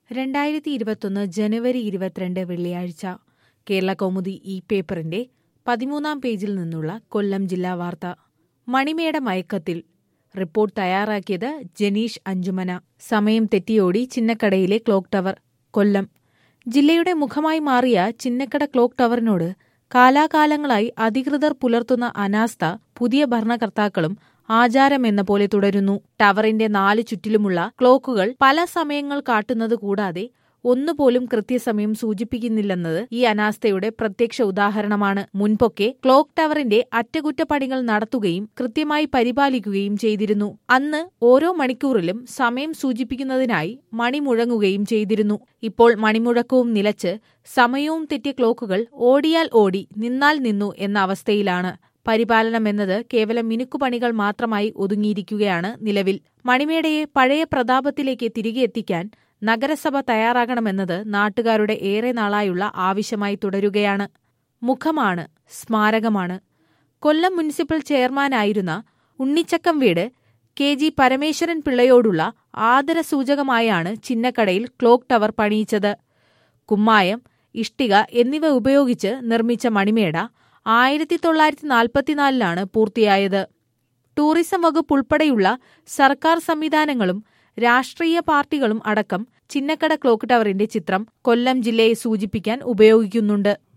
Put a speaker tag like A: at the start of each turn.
A: രണ്ടായിരത്തി ഇരുപത്തൊന്ന് ജനുവരി ഇരുപത്തിരണ്ട് വെള്ളിയാഴ്ച കേരള കൗമുദി ഈ പേപ്പറിന്റെ പതിമൂന്നാം പേജിൽ നിന്നുള്ള കൊല്ലം ജില്ലാ വാർത്ത മണിമേട മയക്കത്തിൽ റിപ്പോർട്ട് തയ്യാറാക്കിയത് ജനീഷ് അഞ്ചുമന സമയം തെറ്റിയോടി ചിന്നക്കടയിലെ ക്ലോക്ക് ടവർ കൊല്ലം ജില്ലയുടെ മുഖമായി മാറിയ ചിന്നക്കട ക്ലോക്ക് ടവറിനോട് കാലാകാലങ്ങളായി അധികൃതർ പുലർത്തുന്ന അനാസ്ഥ പുതിയ ഭരണകർത്താക്കളും ആചാരമെന്ന പോലെ തുടരുന്നു ടവറിന്റെ നാലു ചുറ്റിലുമുള്ള ക്ലോക്കുകൾ പല സമയങ്ങൾ കാട്ടുന്നത് കൂടാതെ ഒന്നുപോലും കൃത്യസമയം സൂചിപ്പിക്കുന്നില്ലെന്നത് ഈ അനാസ്ഥയുടെ പ്രത്യക്ഷ ഉദാഹരണമാണ് മുൻപൊക്കെ ക്ലോക്ക് ടവറിന്റെ അറ്റകുറ്റപ്പണികൾ നടത്തുകയും കൃത്യമായി പരിപാലിക്കുകയും ചെയ്തിരുന്നു അന്ന് ഓരോ മണിക്കൂറിലും സമയം സൂചിപ്പിക്കുന്നതിനായി മണി മുഴങ്ങുകയും ചെയ്തിരുന്നു ഇപ്പോൾ മണിമുഴക്കവും നിലച്ച് സമയവും തെറ്റിയ ക്ലോക്കുകൾ ഓടിയാൽ ഓടി നിന്നാൽ നിന്നു എന്ന അവസ്ഥയിലാണ് പരിപാലനമെന്നത് കേവലം മിനുക്കുപണികൾ മാത്രമായി ഒതുങ്ങിയിരിക്കുകയാണ് നിലവിൽ മണിമേടയെ പഴയ പ്രതാപത്തിലേക്ക് തിരികെ എത്തിക്കാൻ നഗരസഭ തയ്യാറാകണമെന്നത് നാട്ടുകാരുടെ ഏറെ നാളായുള്ള ആവശ്യമായി തുടരുകയാണ് മുഖമാണ് സ്മാരകമാണ് കൊല്ലം മുനിസിപ്പൽ ചെയർമാനായിരുന്ന ഉണ്ണിച്ചക്കം വീട് കെ ജി പരമേശ്വരൻ പിള്ളയോടുള്ള ആദരസൂചകമായാണ് ചിന്നക്കടയിൽ ക്ലോക്ക് ടവർ പണിയിച്ചത് കുമ്മായം ഇഷ്ടിക എന്നിവ ഉപയോഗിച്ച് നിർമ്മിച്ച മണിമേട ആയിരത്തി തൊള്ളായിരത്തി നാൽപ്പത്തിനാലിലാണ് പൂർത്തിയായത് ടൂറിസം വകുപ്പ് ഉൾപ്പെടെയുള്ള സർക്കാർ സംവിധാനങ്ങളും രാഷ്ട്രീയ പാർട്ടികളും അടക്കം ചിന്നക്കട ക്ലോക്ക് ടവറിന്റെ ചിത്രം കൊല്ലം ജില്ലയെ സൂചിപ്പിക്കാൻ ഉപയോഗിക്കുന്നുണ്ട്